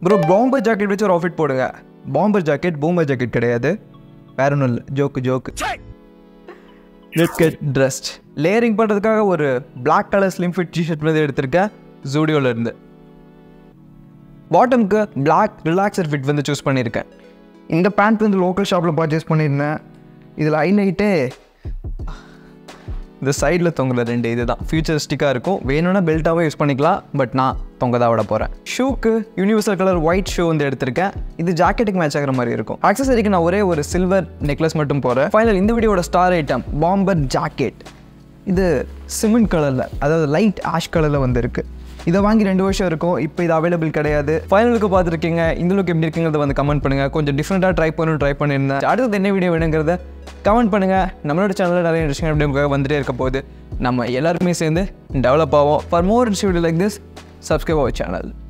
bro பாம்பர் jacket வச்சு ஒரு ஆஃபிட் போடுங்க பாம்பர் ஜாக்கெட் பூமர் ஜாக்கெட் கிடையாது வேற ஒன்றும் இல்லை joke joke let get dressed layering பண்ணுறதுக்காக ஒரு Black colour slim fit T-shirt வந்து எடுத்திருக்கேன் ஜூடியோவில் இருந்து பாட்டம்க்கு Black ரிலாக்ஸர் ஃபிட் வந்து சூஸ் பண்ணியிருக்கேன் இந்த பேண்ட் வந்து லோக்கல் ஷாப்பில் பர்ச்சேஸ் பண்ணியிருந்தேன் இதில் ஹைலைட்டே இந்த சைடில் தொங்குற ரெண்டு இதுதான் ஃபியூச்சரிஸ்டிக்காக இருக்கும் வேணும்னா பெல்ட்டாகவே யூஸ் பண்ணிக்கலாம் பட் நான் தொங்க தான் விட போகிறேன் ஷூக்கு யூனிவர்சல் கலர் ஒயிட் ஷூ வந்து எடுத்திருக்கேன் இது ஜாக்கெட்டுக்கு மேட்ச் ஆகிற மாதிரி இருக்கும் ஆக்சசரிக்கு நான் ஒரே ஒரு சில்வர் நெக்லஸ் மட்டும் போகிறேன் ஃபைனல் இந்த வீடியோட ஸ்டார் ஐட்டம் பாம்பர் ஜாக்கெட் இது சிமெண்ட் கலரில் அதாவது லைட் ஆஷ் கலரில் வந்திருக்கு இதை வாங்கி ரெண்டு வருஷம் இருக்கும் இப்போ இது அவைலபிள் கிடையாது ஃபைனலுக்கு பார்த்துருக்கீங்க இந்த லுக் எப்படி இருக்குங்கிறத வந்து கமெண்ட் பண்ணுங்கள் கொஞ்சம் டிஃப்ரெண்ட்டாக ட்ரை பண்ணணும் ட்ரை பண்ணியிருந்தேன் அடுத்தது என்ன வீடியோ வேணுங்கிறத கமெண்ட் பண்ணுங்கள் நம்மளோட சேனலில் நிறைய இன்ட்ரெஸ்டிங் வீடியோ வந்துட்டே இருக்க போகுது நம்ம எல்லாருமே சேர்ந்து டெவலப் ஆகும் for more video like this subscribe our channel